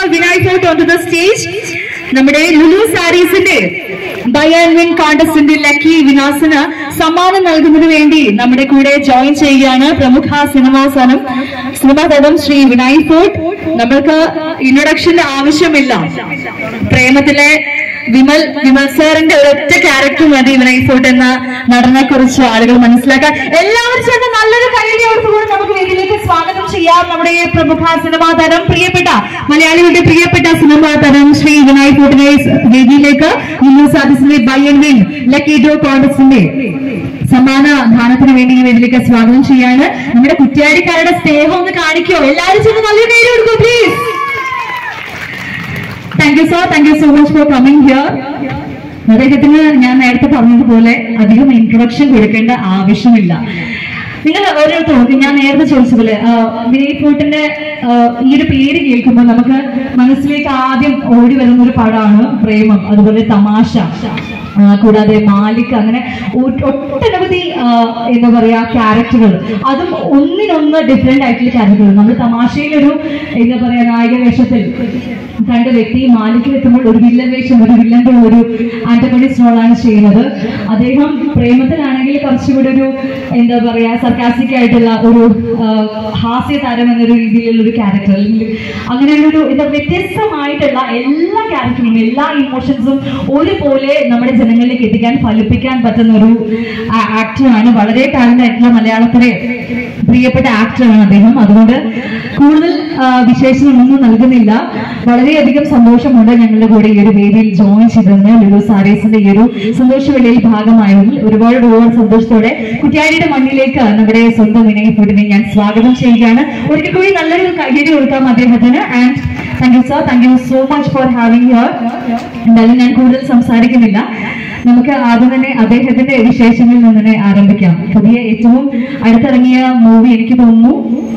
Vinay Fort on to the stage നമ്മുടെ ലുലു സാരീസിന്റെ buy and win കോണ്ടസ്റ്റിന്റെ ലക്കി വിനാസിന് സമ്മാനം നൽകുന്നതിന് വേണ്ടി നമ്മുടെ കൂടെ ജോയിൻ ചെയ്യുകയാണ് പ്രമുഖ സിനിമാ സനം സിനിമാ തടം ശ്രീ വിനായ് ഫോർട്ട് നമ്മൾക്ക് ഇൻട്രൊഡക്ഷന്റെ ആവശ്യമില്ല പ്രേമത്തിലെ വിമൽ വിമൽ സാറിന്റെ ഒരൊറ്റ ക്യാരക്ടർ മതി വിനയ് ഫോർട്ട് എന്ന നടനെ കുറിച്ച് ആളുകൾ മനസ്സിലാക്കാൻ എല്ലാവരും ചേർന്ന് നല്ലൊരു കൈയടിയോടുകൂടി നമുക്ക് വേദിയിലേക്ക് സ്വാഗതം ചെയ്യാം നമ്മുടെ ഈ പ്രമുഖ സിനിമാ താരം പ്രിയപ്പെട്ട മലയാളികളുടെ പ്രിയപ്പെട്ട സിനിമാ താരം ശ്രീ വിനായ് ഫോർട്ടിനെ വേദിയിലേക്ക് ലുലു സാദിസിന്റെ buy and win lucky draw കോൺഗ്രസിന്റെ സമ്മാന ദാനത്തിന് വേണ്ടി ഈ വേദിയിലേക്ക് സ്വാഗതം ചെയ്യാണ് നമ്മുടെ കുറ്റ്യാടിക്കാരുടെ സ്നേഹം ഒന്ന് കാണിക്കോ എല്ലാവരും ചേർന്ന് നല്ലൊരു പേര് കൊടുക്കൂ please thank you so thank you so much for coming here അദ്ദേഹത്തിന് ഞാൻ നേരത്തെ പറഞ്ഞതുപോലെ അധികം ഇൻട്രൊഡക്ഷൻ കൊടുക്കേണ്ട ആവശ്യമില്ല നിങ്ങൾ ഓരോരുത്തർക്കും ഞാൻ നേരത്തെ ചോദിച്ചതുപോലെ വിനയ് ഫോർട്ടിന്റെ ആ, ഈ ഒരു പേര് കേൾക്കുമ്പോൾ നമുക്ക് മനസ്സിലേക്ക് ആദ്യം ഓടി വരുന്ന ഒരു പടമാണ് പ്രേമം അതുപോലെ തമാശ ആ, കൂടാതെ മാലിക് അങ്ങനെ ഒ- ഒട്ടനവധി ആ, എന്താ പറയാ ക്യാരക്ടറുകൾ അതും ഒന്നിനൊന്ന് ഡിഫറെന്റ് ആയിട്ടുള്ള ക്യാരക്ടറുകൾ നമ്മൾ തമാശയിലൊരു എന്താ പറയാ നായിക വേഷത്തിൽ കണ്ട വ്യക്തി മാലിക്കിൽ എത്തുമ്പോൾ ഒരു വില്ലൻ വേഷം ഒരു വില്ലന്റെ ഒരു ആന്റഗണിസ്റ്റ് റോളാണ് ചെയ്യുന്നത് അദ്ദേഹം പ്രേമത്തിലാണെങ്കിൽ കുറച്ചുകൂടി ഒരു എന്താ പറയാ സർക്കാസ്റ്റിക് ആയിട്ടുള്ള ഒരു ആ, ഹാസ്യ താരം എന്നൊരു രീതിയിലുള്ള ഒരു ക്യാരക്ടർ അല്ലെങ്കിൽ അങ്ങനെയുള്ള ഒരു എന്താ വ്യത്യസ്തമായിട്ടുള്ള എല്ലാ ക്യാരക്ടറും എല്ലാ ഇമോഷൻസും ഒരുപോലെ നമ്മുടെ ജനങ്ങളിലേക്ക് എത്തിക്കാൻ ഫലിപ്പിക്കാൻ പറ്റുന്ന ഒരു ആക്ടറാണ് വളരെ ടാലന്റ് ആയിട്ടുള്ള മലയാളത്തിലെ പ്രിയപ്പെട്ട ആക്ടറാണ് അദ്ദേഹം അതുകൊണ്ട് കൂടുതൽ ആ, വിശേഷങ്ങളൊന്നും നൽകുന്നില്ല വളരെയധികം സന്തോഷമുണ്ട് ഞങ്ങളുടെ കൂടെ ഈ ഒരു വേദിയിൽ ജോയിൻ ചെയ്തതിന് ലുലു സാരീസിന്റെ ഈ ഒരു സന്തോഷവേളയിൽ ഭാഗമായതിൽ ഒരുപാട് ഒരുപാട് സന്തോഷത്തോടെ കുറ്റ്യാടിയുടെ മണ്ണിലേക്ക് നമ്മുടെ സ്വന്തം വിനയ് ഫുഡിനെ ഞാൻ സ്വാഗതം ചെയ്യുകയാണ് ഒരിക്കൽ കൂടി നല്ലൊരു കയ്യടി കൊടുക്കാം അദ്ദേഹത്തിന് and thank you sir thank you so much for having here എന്തായാലും ഞാൻ കൂടുതൽ സംസാരിക്കുന്നില്ല നമുക്ക് ആദ്യം തന്നെ അദ്ദേഹത്തിന്റെ വിശേഷങ്ങളിൽ നിന്ന് തന്നെ ആരംഭിക്കാം പുതിയ ഏറ്റവും അടുത്തിറങ്ങിയ മൂവി എനിക്ക് തോന്നുന്നു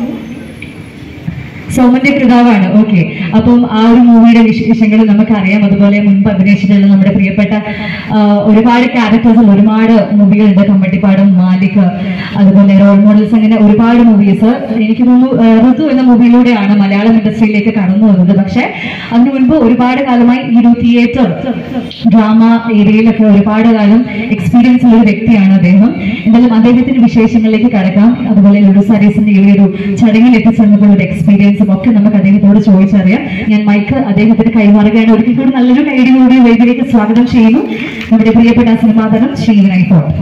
സോമന്റെ കൃതാവാണ് ഓക്കെ അപ്പം ആ ഒരു മൂവിയുടെ വിശേഷങ്ങൾ നമുക്കറിയാം അതുപോലെ മുൻപ് അഭിനയിച്ചിട്ടുള്ള നമ്മുടെ പ്രിയപ്പെട്ട ആ, ഒരുപാട് ക്യാരക്ടേഴ്സ് ഒരുപാട് മൂവികളുണ്ട് കമ്മട്ടിപ്പാടം മാലിക് അതുപോലെ റോൾ മോഡൽസ് അങ്ങനെ ഒരുപാട് മൂവീസ് എനിക്ക് തോന്നുന്നു ആ, ഋതു എന്ന മൂവിയിലൂടെയാണ് മലയാളം ഇൻഡസ്ട്രിയിലേക്ക് കടന്നു വന്നത് പക്ഷെ അതിനു മുൻപ് ഒരുപാട് കാലമായി ഈ ഒരു തിയേറ്റർ ഡ്രാമ ഏരിയയിലൊക്കെ ഒരുപാട് കാലം എക്സ്പീരിയൻസ് ഉള്ള ഒരു വ്യക്തിയാണ് അദ്ദേഹം എന്തായാലും അദ്ദേഹത്തിന്റെ വിശേഷങ്ങളിലേക്ക് കടക്കാം അതുപോലെ ലുഡു സാരീസിന്റെ ഈ ഒരു ചടങ്ങിൽ എത്തിച്ചേർന്നപ്പോൾ ഒരു എക്സ്പീരിയൻസും ഒക്കെ നമുക്ക് അദ്ദേഹത്തോട് ചോദിച്ചറിയാം ഞാൻ മൈക്ക് അദ്ദേഹത്തിന് കൈമാറുകയാണ് ഒരിക്കൽ കൂടി നല്ലൊരു കൈഡിയോടെ വേദിയിലേക്ക് സ്വാഗതം ചെയ്യുന്നു നമ്മുടെ പ്രിയപ്പെട്ട സിനിമാതനം ശ്രീ വിനായ് ഫോർട്ട്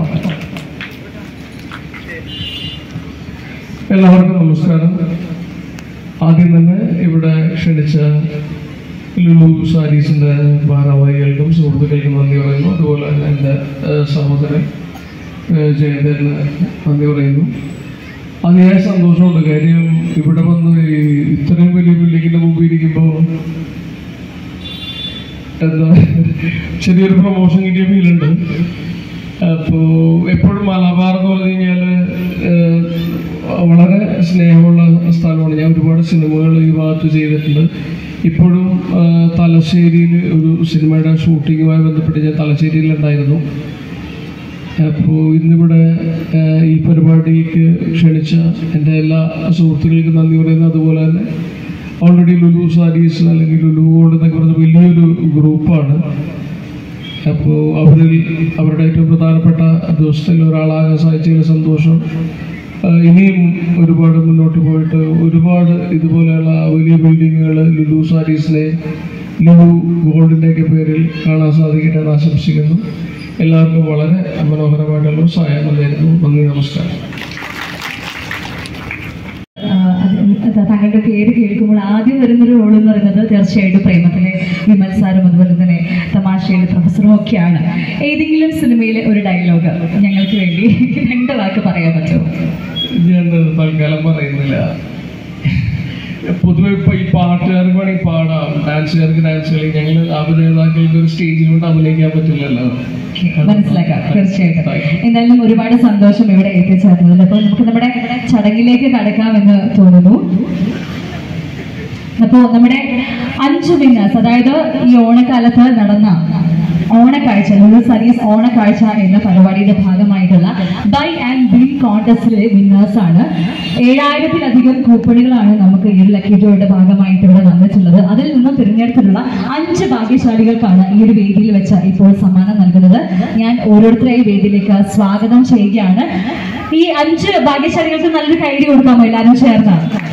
എല്ലാവർക്കും നമസ്കാരം ആദ്യം തന്നെ ഇവിടെ ക്ഷണിച്ച ലുലു സാരീസിൻ്റെ ഭാരവാഹികൾക്കും സുഹൃത്തുക്കൾക്കും നന്ദി പറയുന്നു അതുപോലെ തന്നെ എൻ്റെ ഏഹ്, സഹോദരൻ ഏഹ്, ജയന്തന് നന്ദി പറയുന്നു അതിയായ സന്തോഷമുണ്ട് കാര്യം ഇവിടെ വന്ന് ഈ ഇത്രയും വലിയ ബിൽഡിങ്ങിൻ്റെ മുമ്പിൽ ഇരിക്കുമ്പോൾ എന്താ ചെറിയൊരു പ്രൊമോഷൻ കിട്ടിയ ഫീലുണ്ട് അപ്പോൾ എപ്പോഴും മലബാർ എന്ന് പറഞ്ഞു കഴിഞ്ഞാൽ വളരെ സ്നേഹമുള്ള സ്ഥലമാണ് ഞാൻ ഒരുപാട് സിനിമകൾ ഈ ഭാഗത്ത് ചെയ്തിട്ടുണ്ട് ഇപ്പോഴും ആ, തലശ്ശേരിയിൽ ഒരു സിനിമയുടെ ഷൂട്ടിങ്ങുമായി ബന്ധപ്പെട്ട് ഞാൻ തലശ്ശേരിയിലുണ്ടായിരുന്നു അപ്പോൾ ഇന്നിവിടെ ആ, ഈ പരിപാടിക്ക് ക്ഷണിച്ച എൻ്റെ എല്ലാ സുഹൃത്തുക്കൾക്കും നന്ദി പറയുന്നു അതുപോലെ തന്നെ ഓൾറെഡി ലുലു സാരീസ് അല്ലെങ്കിൽ ലുലു ഗോൾഡ് എന്നൊക്കെ പറഞ്ഞ വലിയൊരു ഗ്രൂപ്പാണ് അപ്പോൾ അവരിൽ അവരുടെ ഏറ്റവും പ്രധാനപ്പെട്ട ദിവസത്തിൽ ഒരാളാകാൻ സാധിച്ചതിൽ സന്തോഷം ആ, ഇനിയും ഒരുപാട് മുന്നോട്ട് പോയിട്ട് ഒരുപാട് ഇതുപോലെയുള്ള വലിയ ബിൽഡിങ്ങുകൾ ലുലു സാരീസിനെ ലുലു ഗോൾഡിൻ്റെയൊക്കെ പേരിൽ കാണാൻ സാധിക്കട്ടെ എന്ന് ആശംസിക്കുന്നു എല്ലാവർക്കും വളരെ മനോഹരമായിട്ടുള്ള ഒരു സഹായം നേരുന്നു നന്ദി നമസ്കാരം ആഹ് അത് താങ്കളുടെ പേര് കേൾക്കുമ്പോൾ ആദ്യം വരുന്നൊരു റോൾ എന്ന് പറയുന്നത് തീർച്ചയായിട്ടും പ്രേമത്തിലെ വിമൽ സാറും അതുപോലെ തന്നെ തമാശയിലെ പ്രൊഫസറും ഒക്കെയാണ് ഏതെങ്കിലും സിനിമയിലെ ഒരു ഡയലോഗ് ഞങ്ങൾക്ക് വേണ്ടി രണ്ട് വാക്ക് പറയാൻ പറ്റുമോ ഞാൻ തൽക്കാലം പറയുന്നില്ല പൊതുവെ ഇപ്പൊ ഈ പാട്ടുകാർക്ക് വേണമെങ്കിൽ പാടാം ഡാൻസുകാർക്ക് ഡാൻസ് കളി ഞങ്ങൾ അഭിനേതാക്കൾക്ക് ഒരു സ്റ്റേജിലോട്ട് അഭിനയിക്കാൻ പറ്റില്ലല്ലോ Okay, മനസ്സിലാക്കാം തീർച്ചയായിട്ടും എന്തായാലും ഒരുപാട് സന്തോഷം ഇവിടെ എത്തിച്ചേർന്നതിൽ അപ്പോൾ നമുക്ക് നമ്മുടെ ചടങ്ങിലേക്ക് കടക്കാമെന്ന് തോന്നുന്നു അപ്പോൾ നമ്മുടെ അഞ്ച് വിന്നേഴ്സ് അതായത് ഈ ഓണക്കാലത്ത് നടന്ന ഓണക്കാഴ്ച ലുലു സർവീസ് ഓണക്കാഴ്ച എന്ന പരിപാടിയുടെ ഭാഗമായിട്ടുള്ള ബൈ ആൻഡ് വിൻ കോൺടെസ്റ്റിലെ വിന്നേഴ്സ് ആണ് ഏഴായിരത്തിലധികം കൂപ്പണുകളാണ് നമുക്ക് ഈ ഒരു ലക്കി ഡ്രോയുടെ ഭാഗമായിട്ട് ഇവിടെ വന്നിട്ടുള്ളത് അതിൽ നിന്നും ഭാഗ്യശാലികൾക്കാണ് ഈ ഒരു വേദിയിൽ വെച്ച് ഇപ്പോൾ സമ്മാനം നൽകുന്നത് ഞാൻ ഓരോരുത്തരെയും വേദിയിലേക്ക് സ്വാഗതം ചെയ്യുകയാണ് ഈ അഞ്ച് ഭാഗ്യശാലികൾക്ക് നല്ലൊരു കൈഡി കൊടുക്കാമോ എല്ലാവരും ചേർന്ന്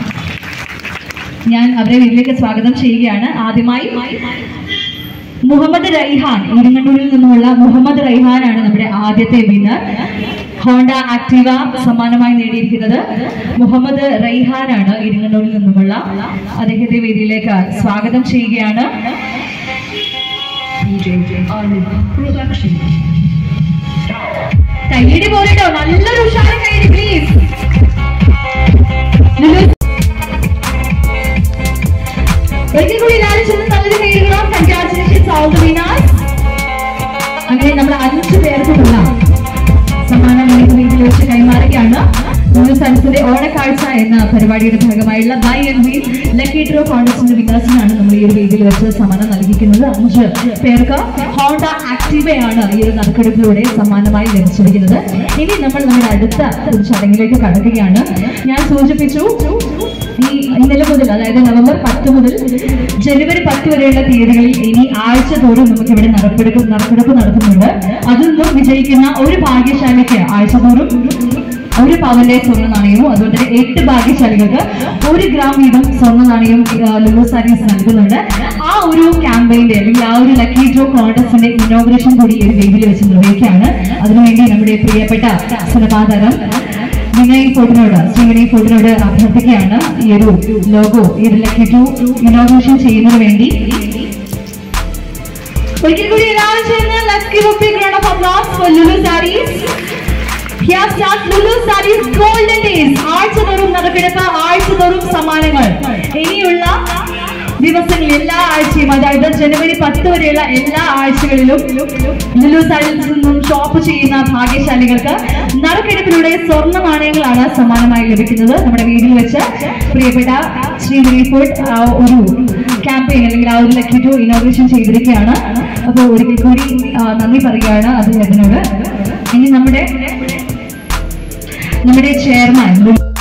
ഞാൻ അവരെ വീട്ടിലേക്ക് സ്വാഗതം ചെയ്യുകയാണ് ആദ്യമായി മുഹമ്മദ് റൈഹാൻ ഇരിങ്ങണ്ണൂരിൽ നിന്നുമുള്ള മുഹമ്മദ് റൈഹാനാണ് നമ്മുടെ ആദ്യത്തെ വിന്നർ ഹോണ്ട ആക്റ്റീവ സമ്മാനമായി നേടിയിരിക്കുന്നത് മുഹമ്മദ് റൈഹാനാണ് ഇരിങ്ങണ്ണൂരിൽ നിന്നുമുള്ള അദ്ദേഹത്തെ വേദിയിലേക്ക് സ്വാഗതം ചെയ്യുകയാണ് കൈയ്യടി പോലെട്ടോ നല്ലൊരു ഉഷാര കൈയ്യടി പ്ലീസ് ഒരിക്കൽ കൂടി എല്ലാവരും ചെന്ന് നല്ലൊരു കൈയ്യടിക്കണം കൺഗ്രാറ്റുലേഷൻസ് ഓൾ ദ വിനേഴ്സ് അങ്ങനെ നമ്മൾ അഞ്ചു പേർക്കുമുള്ള സമ്മാനം ഈ വീട്ടിൽ വെച്ച് കൈമാറുകയാണ് ന്യൂസ് സയൻസിന്റെ ഓണക്കാഴ്ച എന്ന പരിപാടിയുടെ ഭാഗമായുള്ള buy and win lucky draw കോൺടസ്റ്റിന്റെ വികാസനാണ് നമ്മൾ ഈ ഒരു വേദിയിൽ വെച്ച് സമ്മാനം നൽകിയിരിക്കുന്നത് അഞ്ച് പേർക്ക് ഹോണ്ട ആക്റ്റീവയാണ് ഈ ഒരു നറുക്കെടുപ്പിലൂടെ സമ്മാനമായി ലഭിച്ചിരിക്കുന്നത് ഇനി നമ്മൾ നമ്മുടെ അടുത്ത ഒരു ചടങ്ങിലേക്ക് കടക്കുകയാണ് ഞാൻ സൂചിപ്പിച്ചു ഈ ഇന്നലെ മുതൽ അതായത് നവംബർ പത്ത് മുതൽ ജനുവരി പത്ത് വരെയുള്ള തീയതികളിൽ ഇനി ആഴ്ച തോറും നമുക്ക് ഇവിടെ നറുക്കെടുപ്പ് നറുക്കെടുപ്പ് നടത്തുന്നുണ്ട് അതിൽ നിന്നും വിജയിക്കുന്ന ഒരു ഭാഗ്യശാലിക്ക് ആഴ്ച തോറും ഒരു പവന്റെ സ്വർണ്ണ നാണയവും അതുപോലെ തന്നെ എട്ട് ഭാഗ്യശാലികൾക്ക് ഒരു ഗ്രാം വീതം സ്വർണ്ണ നാണയം ലുലു സാരീസ് നൽകുന്നുണ്ട് ആ ഒരു ക്യാമ്പയിന്റെ അല്ലെങ്കിൽ ആ ഒരു ലക്കി ഡ്രോ കോൺടസ്റ്റിന്റെ ഇനോഗ്രേഷൻ കൂടി ഈ ഒരു വേദിയിൽ വെച്ച് നിർവഹിക്കുകയാണ് അതിനുവേണ്ടി നമ്മുടെ പ്രിയപ്പെട്ട സിനിമാ താരം വിനയ് ഫോർട്ടിനോട് ശ്രീ വിനയ് ഫോർട്ടിനോട് അഭ്യർത്ഥിക്കുകയാണ് ഈ ഒരു ലോഗോ ഈ ഒരു ലക്കി ഡ്രോ ഇനോഗ്രേഷൻ ചെയ്യുന്നതിന് വേണ്ടി ഒരിക്കൽ കൂടി എല്ലാവരും ചേർന്ന് let's give a big round of applause for Lulu Sarees. Here starts Lulu Sarees Golden Days. ആഴ്ചതോറും നറുക്കെടുപ്പ് ആഴ്ചതോറും സമ്മാനങ്ങൾ ഇനിയുള്ള ദിവസങ്ങളിൽ എല്ലാ ആഴ്ചയും അതായത് ജനുവരി പത്ത് വരെയുള്ള എല്ലാ ആഴ്ചകളിലും ലുലു സാരീസിൽ നിന്നും ഷോപ്പ് ചെയ്യുന്ന ഭാഗ്യശാലികൾക്ക് നറുക്കെടുപ്പിലൂടെ സ്വർണ്ണ നാണയങ്ങളാണ് സമ്മാനമായി ലഭിക്കുന്നത് നമ്മുടെ വീട്ടിൽ വെച്ച് പ്രിയപ്പെട്ട ശ്രീ ഫുഡ് ഒരു ക്യാമ്പയിൻ അല്ലെങ്കിൽ ആ ഒരു ലക്കി ടു ഇനോഗ്രേഷൻ ചെയ്തിരിക്കുകയാണ് അപ്പോൾ ഒരിക്കൽ കൂടി ആ, നന്ദി പറയുകയാണ് അദ്ദേഹത്തിനോട് ഇനി നമ്മുടെ നമ്മുടെ ചെയർമാൻ